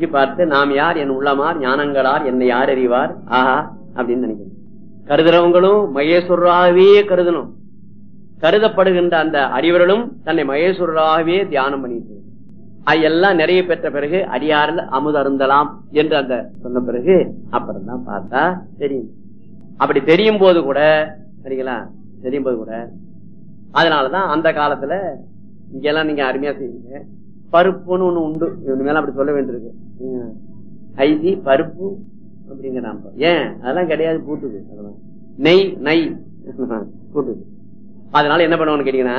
இப்படி பார்த்து நாம் யார் என் உள்ளமார் ஞானங்களார் என்னை யார் அறிவார் ஆஹா அப்படின்னு நினைக்கணும் கருதுறவங்களும் மகேஸ்வரராகவே கருதணும் கருதப்படுகின்ற அந்த அறிவர்களும் தன்னை மகேஸ்வரராகவே தியானம் பண்ணிட்டு எல்லாம் நிறைய பெற்ற பிறகு அடியாரில் அமுது அருந்தலாம் என்று அந்த சொன்ன பிறகு அப்புறம் தான் பார்த்தா தெரியும் அப்படி தெரியும் போது கூட சரிங்களா தெரியும் போது கூட அதனாலதான் அந்த காலத்துல இங்கெல்லாம் நீங்க அருமையா செய்வீங்க பருப்புன்னு ஒண்ணு உண்டு இவனு மேல அப்படி சொல்ல வேண்டியிருக்கு ம். ஐசி பருப்பு அப்படிங்கிறான் ஏன் அதெல்லாம் கிடையாது பூட்டுது அதெல்லாம் நெய் நெய் பூட்டுது அதனால என்ன பண்ணுவோம்னு கேட்டீங்கன்னா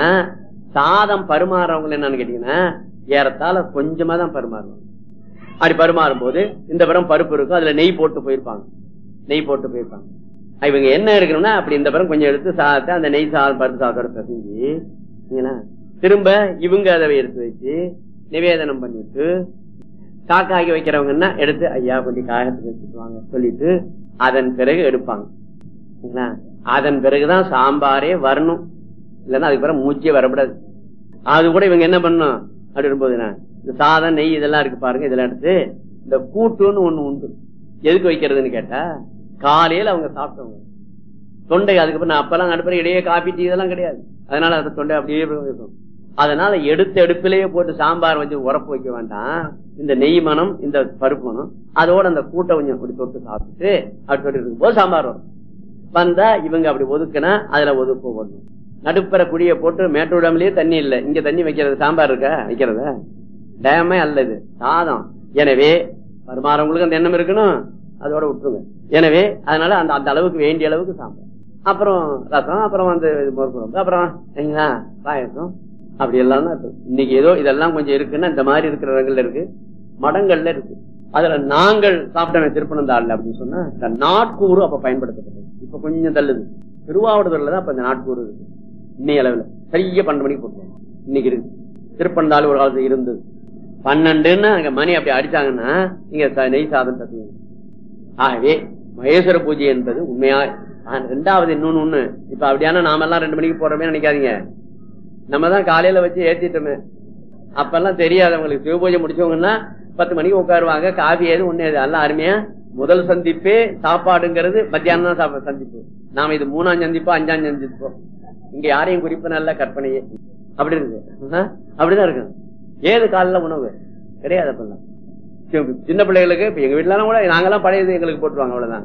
சாதம் பருமாறவங்க என்னன்னு கேட்டீங்கன்னா ஏறத்தாழ கொஞ்சமா தான் பருமாறுவாங்க அப்படி பருமாறும் போது இந்த புறம் பருப்பு இருக்கும் அதுல நெய் போட்டு போயிருப்பாங்க நெய் போட்டு போயிருப்பாங்க இவங்க என்ன இருக்கணும்னா அப்படி இந்த புறம் கொஞ்சம் எடுத்து சாதத்தை அந்த நெய் சாதம் பருப்பு சாதத்தோட பிசைஞ்சு சரிங்களா? திரும்ப இவங்க அதை எடுத்து வச்சு நிவேதனம் பண்ணிட்டு காக்காக்கி வைக்கிறவங்கன்னா எடுத்து ஐயா கொஞ்சம் காகத்துக்கு வச்சுக்குவாங்க சொல்லிட்டு அதன் பிறகு எடுப்பாங்க சரிங்களா? அதன் பிறகுதான் சாம்பாரே வரணும் இல்லைன்னா அதுக்கு பிறகு மூச்சே வரக்கூடாது அது கூட இவங்க என்ன பண்ணும் அப்படி இருக்கும்போது இந்த சாதம் நெய் இதெல்லாம் இருக்கு பாருங்க இதெல்லாம் எடுத்து இந்த கூட்டுன்னு ஒண்ணு உண்டு எதுக்கு வைக்கிறதுன்னு கேட்டா காலையில அவங்க சாப்பிட்டவங்க தொண்டை அதுக்கப்புறம் நான் அப்பெல்லாம் அடுப்பில் இடையே காபி டீ இதெல்லாம் கிடையாது அதனால அந்த தொண்டை அப்படியே இருக்கும் அதனால எடுத்த எடுப்பிலேயே போட்டு சாம்பார் வச்சு உரப்பு வைக்க வேண்டாம் இந்த நெய் மனம் இந்த பருப்பு மனம் அதோட அந்த கூட்டை கொஞ்சம் அப்படி தொட்டு சாப்பிட்டுட்டு அப்படி தொட்டு இருக்கும்போது சாம்பார் வரும் வந்தா இவங்க அப்படி ஒதுக்குனா அதுல ஒதுக்கு போடணும் நடுப்பற குழிய போட்டு மேட்டூடாமலேயே தண்ணி இல்ல இங்க தண்ணி வைக்கிறது சாம்பார் இருக்கா வைக்கிறத டேமே அல்ல இது சாதம் எனவே பரிமாறவங்களுக்கு அந்த எண்ணம் இருக்கணும் அதோட விட்டுருங்க எனவே அதனால அந்த அந்த அளவுக்கு வேண்டிய அளவுக்கு சாம்பார் அப்புறம் ரசம் அப்புறம் வந்து இது மோர் குழம்பு அப்புறம் சரிங்களா பாயசம் அப்படி எல்லாம் தான் இருக்கு இன்னைக்கு ஏதோ இதெல்லாம் கொஞ்சம் இருக்குன்னா இந்த மாதிரி இருக்கிற இடங்கள்ல இருக்கு மடங்கள்ல இருக்கு அதுல நாங்கள் சாப்பிட்ட திருப்பனந்தாள் அப்படின்னு சொன்னா இந்த நாட்கூறு அப்ப பயன்படுத்தப்பட்டது இப்ப கொஞ்சம் தள்ளுது திருவாவூர்ல தான் அப்ப இந்த நாட்கூறு இருக்கு இன்னைய அளவுல சரியா பன்னெண்டு மணிக்கு போட்டுருவாங்க இன்னைக்கு இருக்கு திருப்பந்தாள் ஒரு காலத்துல இருந்தது பன்னெண்டுன்னு அங்க மணி அப்படி அடிச்சாங்கன்னா நீங்க ச- நெய் சாதம் தருவீங்க ஆகவே மகேஸ்வர பூஜை என்பது உண்மையா ஆ, ரெண்டாவது இன்னொன்னு ஒண்ணு இப்ப அப்படியான நாம எல்லாம் ரெண்டு மணிக்கு போறோமே நினைக்காதீங்க நம்ம தான் காலையில வச்சு ஏத்திட்டோமே அப்பெல்லாம் தெரியாதவங்களுக்கு சிவபூஜை முடிச்சவங்கன்னா பத்து மணிக்கு உட்காருவாங்க காபி ஏது ஒண்ணு ஏது எல்லாம் அருமையா முதல் சந்திப்பே சாப்பாடுங்கிறது மத்தியானம் தான் சாப்பா- சந்திப்பு நாம இது மூணாம் சந்திப்போ அஞ்சாம் சந்திப்போ இங்க யாரையும் குறிப்பு நல்ல கற்பனையே அப்படி இருக்கு ஆ? அப்படிதான் இருக்கு ஏது காலைல உணவு கிடையாது அப்பெல்லாம் சி- சின்ன பிள்ளைகளுக்கு இப்ப எங்க வீட்டுல கூட நாங்கெல்லாம் பழையது எங்களுக்கு போட்டுருவாங்க அவ்வளவுதான்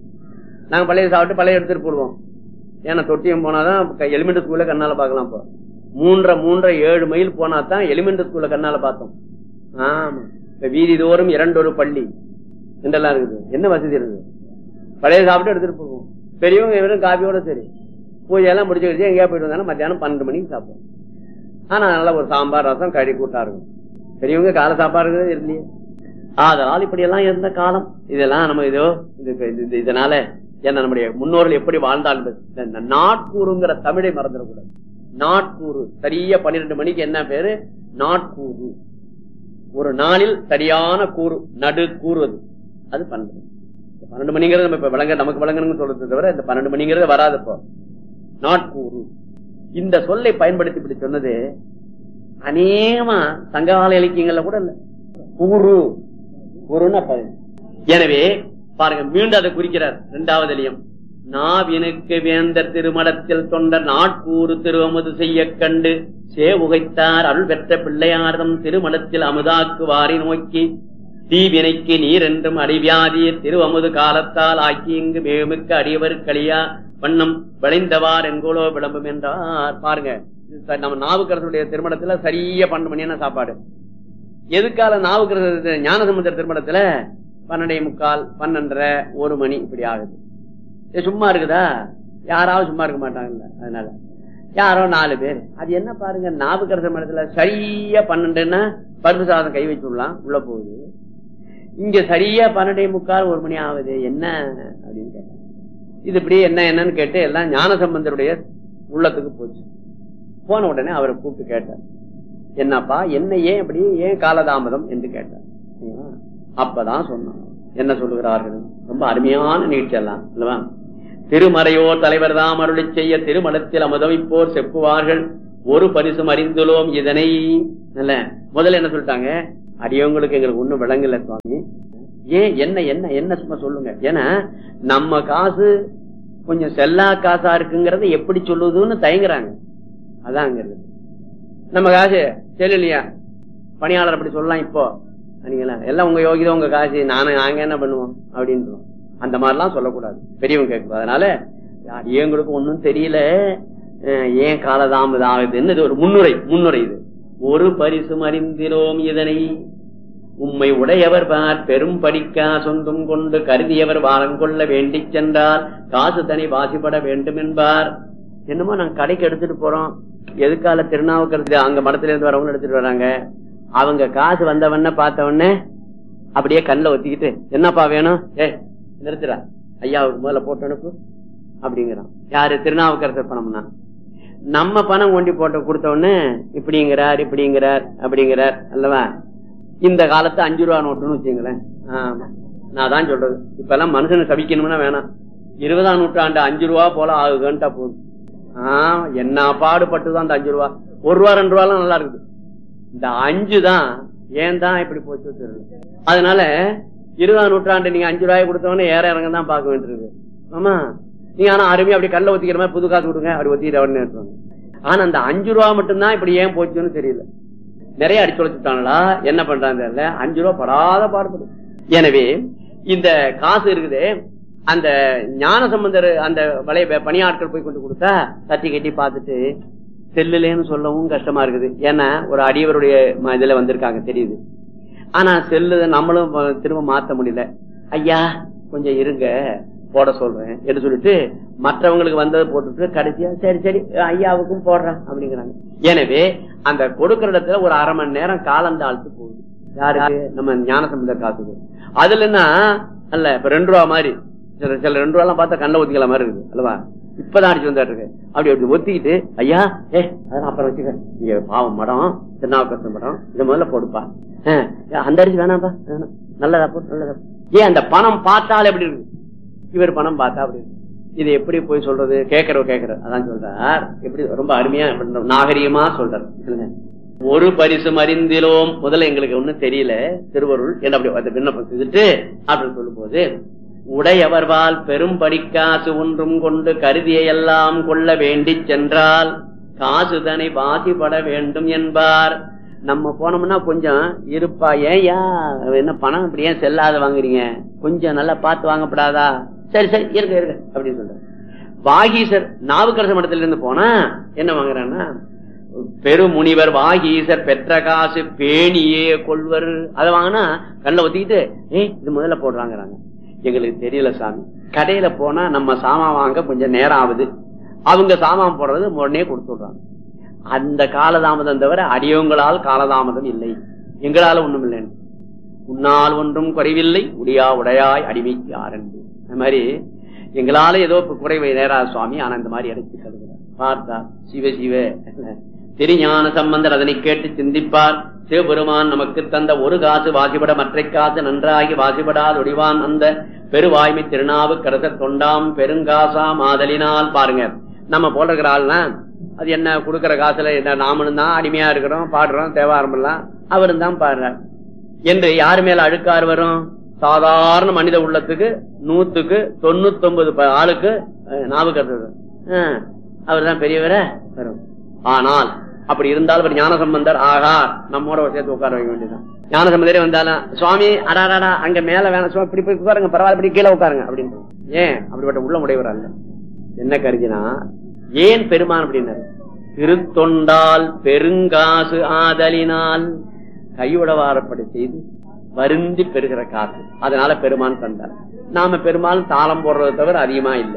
நாங்க பழைய சாப்பிட்டு பழைய எடுத்துட்டு போடுவோம் ஏன்னா தொட்டியம் போனாதான் எலிமெண்ட் ஸ்கூல்ல கண்ணால பாக்கலாம் இப்போ மூன்றரை மூன்றரை ஏழு மைல் போனா தான் எலிமெண்ட் ஸ்கூல்ல கண்ணால பார்த்தோம் ஆமா இப்ப வீதி தோறும் இரண்டொரு பள்ளி என்றெல்லாம் இருக்குது என்ன வசதி இருக்குது பழைய சாப்பிட்டு எடுத்துட்டு போவோம் பெரியவங்க வெறும் காபியோட சரி பூஜையெல்லாம் முடிச்சு வச்சு எங்கேயா போயிட்டு வந்தாலும் மத்தியானம் பன்னெண்டு மணிக்கு சாப்பிடுவோம் ஆனா நல்லா ஒரு சாம்பார் ரசம் கறி கூட்டா இருக்கும் பெரியவங்க காலை சாப்பாடு இருக்கிறது இல்லையே அதனால் இப்படி எல்லாம் இருந்த காலம் இதெல்லாம் நம்ம இதோ இது- இது- இதனால என்ன நம்முடைய முன்னோர்கள் எப்படி வாழ்ந்தார்கள் இந்த நாட்கூறுங்கிற தமிழை மறந்துடக்கூடாது நாட்கூறு சரியா பன்னிரெண்டு மணிக்கு என்ன பேரு நாட்கூறு ஒரு நாளில் சரியான கூறு நடு கூறுவது அது பன்னெண்டு இந்த பன்னெண்டு மணிங்கிறது நம்ம இப்ப விளங்க நமக்கு விளங்கணும்னு சொல்றது தவிர இந்த பன்னெண்டு மணிங்கிறது வராது இப்போ நாட்கூறு இந்த சொல்லை பயன்படுத்தி இப்படி சொன்னது அநேகமா சங்ககால இலக்கியங்கள்ல கூட இல்ல கூறு கூறுன்னா ப- எனவே பாருங்க மீண்டும் அதை குறிக்கிறார் இரண்டாவது இலியம் நாவினுக்கு வேந்தர் திருமணத்தில் தொண்டர் நாட்கூறு திருவமுது செய்ய கண்டு சேவுகைத்தார் அருள் பெற்ற பிள்ளையார்தம் திருமணத்தில் அமுதாக்கு வாரி நோக்கி தீவினைக்கு நீர் என்றும் அடிவியாதிய திருவமுது காலத்தால் ஆக்கி இங்கு மேமிக்க அடியவர் களியா வண்ணம் விளைந்தவார் எங்கோலோ விளம்பும் என்றார் பாருங்க இது ச- நம்ம நாவுக்கரசுடைய திருமணத்துல சரியா பன்னெண்டு மணியான சாப்பாடு எதுக்கால நாவுக்கரசு ஞானசமுத்திர திருமணத்துல பன்னெண்டே முக்கால் பன்னெண்டரை ஒரு மணி இப்படி ஆகுது இது சும்மா இருக்குதா யாராவது சும்மா இருக்க மாட்டாங்கல்ல அதனால யாரோ நாலு பேர் அது என்ன பாருங்க நாவுக்கரசு மடத்துல சரியா பன்னெண்டுன்னா பருப்பு சாதம் கை வச்சு விடலாம் உள்ள போகுது இங்க சரியா பன்னெண்டே முக்கால் ஒரு மணி ஆகுது என்ன அப்படின்னு கேட்டாங்க இது இப்படி என்ன என்னன்னு கேட்டு எல்லாம் ஞான சம்பந்தருடைய உள்ளத்துக்கு போச்சு போன உடனே அவரை கூப்பிட்டு கேட்டார் என்னப்பா என்ன ஏன் இப்படி ஏன் காலதாமதம் என்று கேட்டார் சரிங்களா? அப்பதான் சொன்னான் என்ன சொல்லுகிறார்கள் ரொம்ப அருமையான நிகழ்ச்சி எல்லாம் இல்லவா திருமறையோர் தலைவர் தாம் அருளி செய்ய திருமணத்தில் அமுதமிப்போர் செப்புவார்கள் ஒரு பரிசும் அறிந்துள்ளோம் இதனை இல்ல முதல்ல என்ன சொல்லிட்டாங்க அடியவங்களுக்கு எங்களுக்கு ஒண்ணும் விளங்கல சுவாமி ஏன் என்ன என்ன என்ன சும்மா சொல்லுங்க ஏன்னா நம்ம காசு கொஞ்சம் செல்லா காசா இருக்குங்கிறத எப்படி சொல்லுதுன்னு தயங்குறாங்க அதான் அங்க இருக்கு நம்ம காசு செல்லலையா பணியாளர் அப்படி சொல்லலாம் இப்போ சரிங்களா எல்லாம் உங்க யோகிதம் உங்க காசு நானும் நாங்க என்ன பண்ணுவோம் அப்படின்றோம் அந்த மாதிரிலாம் சொல்லக்கூடாது பெரியவங்க கேட்கும் அதனால எங்களுக்கு ஒன்னும் தெரியல அஹ் ஏன் காலதாமதம் ஆகுதுன்னு இது ஒரு முன்னுரை முன்னுரை இது ஒரு பரிசு அறிந்திரோம் இதனை உம்மை உடையவர் பார் பெரும் படிக்கா சொந்தம் கொண்டு கருதியவர் வாரம் கொள்ள வேண்டி சென்றால் காசு தனி வாசிப்பட வேண்டும் என்பார் என்னமோ நாங்க கடைக்கு எடுத்துட்டு போறோம் எதுக்கால திருநாவுக்கரசு அங்க மடத்துல இருந்து வரவங்க எடுத்துட்டு வராங்க அவங்க காசு வந்தவன பார்த்தவொடனே அப்படியே கண்ணில் ஒத்திக்கிட்டு என்னப்பா வேணும் ஏ நிறுத்துறா ஐயாவுக்கு முதல்ல போட்டு அனுப்பு அப்படிங்கிறான் யாரு திருநாவுக்கரசர் பணம்னா நம்ம பணம் கொண்டி போட்டு கொடுத்த உடனே இப்படிங்கிறார் இப்படிங்கிறார் அப்படிங்கிறார் அல்லவா இந்த காலத்து அஞ்சு ரூபா நோட்டுன்னு வச்சுங்களேன் ஆமா நான் தான் சொல்றது இப்ப எல்லாம் மனுஷனை சபிக்கணும்னா வேணாம் இருபதாம் நூற்றாண்டு அஞ்சு ரூபா போல ஆகுதுன்ட்டா போதும் ஆஹ் என்ன பாடுபட்டுதான் அந்த அஞ்சு ரூபா ஒரு ரூபா ரெண்டு ரூபாலாம் நல்லா இருக்குது இந்த அஞ்சு தான் ஏன் தான் இப்படி போச்சு தெரியல அதனால இருபதாம் நூற்றாண்டு நீங்க அஞ்சு ரூபாய் கொடுத்தவொடனே ஏற இறங்க தான் பார்க்க வேண்டியிருக்கு ஆமா நீங்க ஆனா அருமையா அப்படி கல்ல ஒத்திக்கிற மாதிரி புது காசு கொடுங்க அப்படி ஒத்திக்கிற உடனே எடுத்துவாங்க. ஆனா அந்த அஞ்சு ரூபா மட்டும்தான் இப்படி ஏன் போச்சுன்னு தெரியல நிறைய அடிச்சு வச்சுட்டாங்களா என்ன பண்றாங்க தெரியல அஞ்சு ரூபா படாத பாடுபடும் எனவே இந்த காசு இருக்குதே அந்த ஞான சம்பந்தர் அந்த வளைய பணியாட்கள் போய் கொண்டு கொடுத்தா தட்டி கட்டி பார்த்துட்டு செல்லுலேன்னு சொல்லவும் கஷ்டமா இருக்குது ஏன்னா ஒரு அடியவருடைய ம- இதுல வந்திருக்காங்க தெரியுது ஆனா செல்லு நம்மளும் வ- திரும்ப மாத்த முடியல ஐயா கொஞ்சம் இருங்க போட சொல்றேன் என்று சொல்லிட்டு மற்றவங்களுக்கு வந்ததை போட்டுட்டு கடைசியா சரி சரி ஐயாவுக்கும் போடுறேன் அப்படிங்கிறாங்க எனவே அந்த கொடுக்கிற இடத்துல ஒரு அரை மணி நேரம் காலம் தாழ்த்து போகுது யாருக்கு நம்ம ஞான சம்பந்த காசுக்கு அதுலன்னா அல்ல இப்ப ரெண்டு ரூபா மாதிரி சில சில ரெண்டு ரூபா எல்லாம் பார்த்தா கண்ணில் ஒத்திக்கல மாதிரி இருக்குது அல்லவா இப்பதான் அடிச்சு வந்துட்டு இருக்கு அப்படி அப்படி ஒத்திக்கிட்டு ஐயா ஏ அதெல்லாம் அப்புறம் வச்சுக்க இங்க பாவம் மடம் திருநாவுக்கரசன் மடம் இதை முதல்ல போடுப்பா ஆஹ், அந்த அரிசி வேணாம்ப்பா வேணாம் நல்லதா போ நல்லதா போ. ஏன் அந்த பணம் பார்த்தால் எப்படி இருக்கு இவர் பணம் பார்த்தா அப்படி இருக்கு இது எப்படி போய் சொல்றது கேட்கறவ கேட்கற அதான் சொல்றார் எப்படி ரொம்ப அருமையா பண்ற- நாகரிகமா சொல்றார் இல்லைங்க? ஒரு பரிசு அறிந்திலோம் முதல்ல எங்களுக்கு ஒண்ணும் தெரியல திருவருள் என்று அப்படி அந்த விண்ணப்பம் செய்துட்டு அப்படின்னு சொல்லும் போது உடையவர்வால் பெரும் படிக்காசு ஒன்றும் கொண்டு கருதிய எல்லாம் கொள்ள வேண்டி சென்றால் காசுதனை வாசிப்பட வேண்டும் என்பார் நம்ம போனோம்னா கொஞ்சம் இருப்பா ஏயா என்ன பணம் இப்படி ஏன் செல்லாத வாங்குறீங்க கொஞ்சம் நல்லா பார்த்து வாங்கப்படாதா சரி சரி இருக்க இருக்க அப்படின்னு சொல்ற வாகீசர் நாவுக்கரச மடத்துல இருந்து போனா என்ன வாங்குறான்னா பெருமுனிவர் வாகீசர் பெற்ற காசு பேணியே கொள்வர் அதை வாங்கினா கண்ணில் ஒத்திக்கிட்டு ஏய் இது முதல்ல போடுறாங்கிறாங்க எங்களுக்கு தெரியல சாமி கடையில போனா நம்ம சாமான் வாங்க கொஞ்சம் நேரம் ஆகுது அவங்க சாமான் போடுறது உடனே கொடுத்துடுறாங்க அந்த காலதாமதம் தவிர அடியவங்களால் காலதாமதம் இல்லை எங்களால ஒண்ணும் இல்லை உன்னால் ஒன்றும் குறைவில்லை உடையா உடையாய் அடிமைக்கு ஆரம்பி அந்த மாதிரி எங்களால ஏதோ இப்ப குறைவை நேரா சுவாமி ஆனா இந்த மாதிரி அடைச்சு கருதுகிறார் பார்த்தா சிவ சிவ திருஞான சம்பந்தர் அதனை கேட்டு சிந்திப்பார் சிவபெருமான் நமக்கு தந்த ஒரு காசு வாசிபட மற்ற காசு நன்றாகி வாசிபடால் ஒடிவான் அந்த பெருவாய்மை திருநாவுக்கரசர் தொண்டாம் பெருங்காசா மாதலினால் பாருங்க நம்ம போடுற ஆள்னா அது என்ன கொடுக்கிற காசுல என்ன நாமளும் தான் அடிமையா இருக்கிறோம் பாடுறோம் தேவாரம் எல்லாம் அவரும் தான் பாடுறார் என்று யார் மேல அழுக்காறு வரும் சாதாரண மனித உள்ளத்துக்கு நூத்துக்கு தொண்ணூத்தி ஒன்பது ஆளுக்கு அஹ், நாவுக்கரசர் அவர் தான் பெரியவர வரும் ஆனால் அப்படி இருந்தால் ஒரு ஞான சம்பந்தர் ஆகா நம்மோட ஒரு சேர்த்து உட்கார வைக்க வேண்டியதுதான் ஞான சம்பந்தரே வந்தாலும் சுவாமி அடாடாடா அங்க மேல வேணாம் சுவாமி இப்படி போய் உட்காருங்க பரவாயில்ல இப்படி கீழே உட்காருங்க அப்படின்னு ஏன் அப்படிப்பட்ட உள்ள உடையவர் அல்ல என்ன கருதினா ஏன் பெருமான் அப்படின்னாரு திருத்தொண்டால் பெருங்காசு ஆதலினால் கையுடவாரப்படி செய்து வருந்தி பெறுகிற காசு அதனால பெருமான் தந்தார் நாம பெருமாள் தாளம் போடுறதை தவிர அதிகமா இல்ல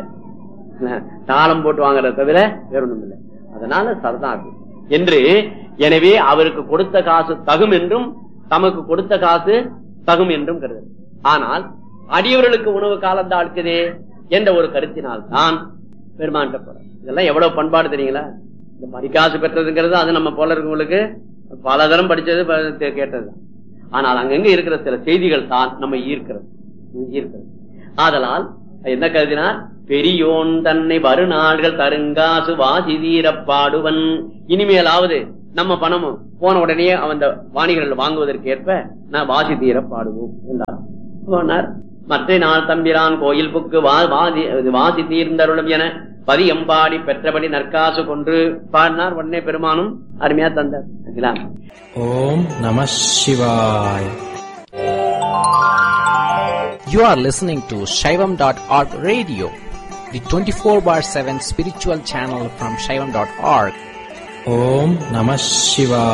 தாளம் போட்டு வாங்குறத தவிர வேற ஒண்ணும் இல்லை அதனால சரதாகு என்று எனவே அவருக்கு கொடுத்த காசு தகும் என்றும் தமக்கு கொடுத்த காசு தகும் என்றும் கருது ஆனால் அடியவர்களுக்கு உணவு காலம் தாழ்க்குதே என்ற ஒரு கருத்தினால் தான் பெருமான்ட்ட போறார் இதெல்லாம் எவ்வளவு பண்பாடு தெரியுங்களா இந்த படிக்காசு பெற்றதுங்கிறது அது நம்ம போல இருக்கவங்களுக்கு பல தரம் படிச்சது ப- தே- கேட்டது ஆனால் அங்கங்க இருக்கிற சில செய்திகள் தான் நம்ம ஈர்க்கிறது ஈர்க்கிறது ஆதலால் என்ன கருதினார் பெரியோன் தன்னை வருநாள்கள் தருங்காசு வாசி தீரப் பாடுவன் இனிமேலாவது நம்ம பணமும் போன உடனே அந்த வாணிகர்கள் வாங்குவதற்கு ஏற்ப நான் வாசி தீர பாடுவோம் என்றார் போனார் மற்ற நாள் தம்பிரான் கோயில் புக்கு வா- வாதி- வாசி தீர்ந்தருளும் என பதியம்பாடி பெற்றபடி நற்காசு கொன்று பாடினார் உடனே பெருமானும் அருமையா தந்தார் சரிங்களா? ஓம் நம சிவாய் You are listening to Shaivam.org radio, the 24 bar 7 spiritual channel from Shaivam.org. ஓம் நம சிவாய்